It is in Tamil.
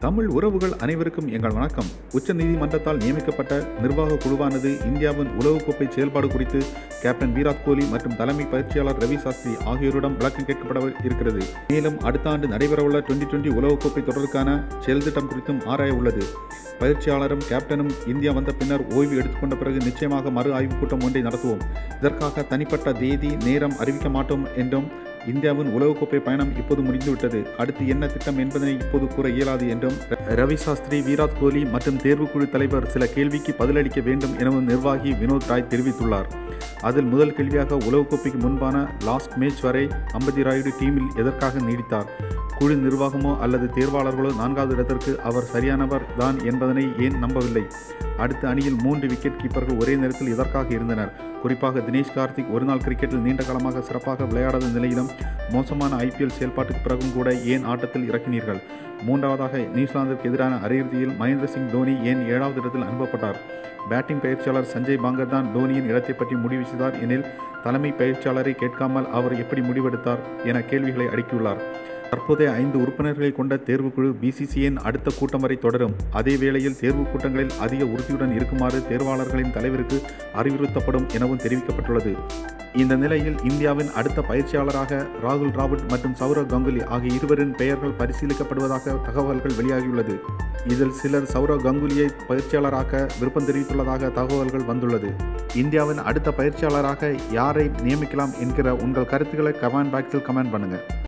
தமிழ் உறவுகள் அனைவருக்கும் எங்கள் வணக்கம் உச்சநீதிமன்றத்தால் நியமிக்கப்பட்ட நிர்வாக குழுவானது இந்தியாவின் உலகக்கோப்பை செயல்பாடு குறித்து கேப்டன் விராட் கோலி மற்றும் தலைமை பயிற்சியாளர் ரவி சாஸ்திரி ஆகியோரிடம் விளக்கம் கேட்கப்பட இருக்கிறது மேலும் அடுத்த ஆண்டு நடைபெறவுள்ள டுவெண்டி டுவெண்டி உலகக்கோப்பை தொடருக்கான செயல் திட்டம் குறித்தும் ஆராய உள்ளது பயிற்சியாளரும் கேப்டனும் இந்தியா வந்த பின்னர் ஓய்வு எடுத்துக்கொண்ட பிறகு நிச்சயமாக மறு ஆய்வுக் கூட்டம் ஒன்றை நடத்துவோம் இதற்காக தனிப்பட்ட தேதி நேரம் அறிவிக்க மாட்டோம் என்றும் இந்தியாவின் உலகக்கோப்பை பயணம் இப்போது முடிந்துவிட்டது அடுத்து என்ன திட்டம் என்பதனை இப்போது கூற இயலாது என்றும் ரவி சாஸ்திரி விராட் கோலி மற்றும் தேர்வுக்குழு தலைவர் சில கேள்விக்கு பதிலளிக்க வேண்டும் எனவும் நிர்வாகி வினோத் ராய் தெரிவித்துள்ளார் அதில் முதல் கேள்வியாக உலகக்கோப்பைக்கு முன்பான லாஸ்ட் மேட்ச் வரை அம்பதி ராயுடு டீமில் எதற்காக நீடித்தார் குழு நிர்வாகமோ அல்லது தேர்வாளர்களோ நான்காவது இடத்திற்கு அவர் சரியானவர் தான் என்பதனை ஏன் நம்பவில்லை அடுத்த அணியில் மூன்று விக்கெட் கீப்பர்கள் ஒரே நேரத்தில் எதற்காக இருந்தனர் குறிப்பாக தினேஷ் கார்த்திக் ஒருநாள் கிரிக்கெட்டில் நீண்ட காலமாக சிறப்பாக விளையாடாத நிலையிலும் மோசமான ஐபிஎல் செயல்பாட்டுக்கு பிறகும் கூட ஏன் ஆட்டத்தில் இறக்கினீர்கள் மூன்றாவதாக நியூசிலாந்திற்கு எதிரான அரையிறுதியில் மகேந்திர சிங் தோனி ஏன் ஏழாவது இடத்தில் அனுப்பப்பட்டார் பேட்டிங் பயிற்சியாளர் சஞ்சய் பாங்கர் தான் தோனியின் இடத்தை பற்றி முடிவு செய்தார் எனில் தலைமை பயிற்சியாளரை கேட்காமல் அவர் எப்படி முடிவெடுத்தார் என கேள்விகளை அடுக்கியுள்ளார் தற்போதைய ஐந்து உறுப்பினர்களை கொண்ட தேர்வுக்குழு பிசிசியின் அடுத்த கூட்டம் வரை தொடரும் அதே வேளையில் தேர்வு கூட்டங்களில் அதிக உறுதியுடன் இருக்குமாறு தேர்வாளர்களின் தலைவருக்கு அறிவுறுத்தப்படும் எனவும் தெரிவிக்கப்பட்டுள்ளது இந்த நிலையில் இந்தியாவின் அடுத்த பயிற்சியாளராக ராகுல் டிராவிட் மற்றும் சௌரவ் கங்குலி ஆகிய இருவரின் பெயர்கள் பரிசீலிக்கப்படுவதாக தகவல்கள் வெளியாகியுள்ளது இதில் சிலர் சௌரவ் கங்குலியை பயிற்சியாளராக விருப்பம் தெரிவித்துள்ளதாக தகவல்கள் வந்துள்ளது இந்தியாவின் அடுத்த பயிற்சியாளராக யாரை நியமிக்கலாம் என்கிற உங்கள் கருத்துக்களை கமெண்ட் பாக்ஸில் கமெண்ட் பண்ணுங்கள்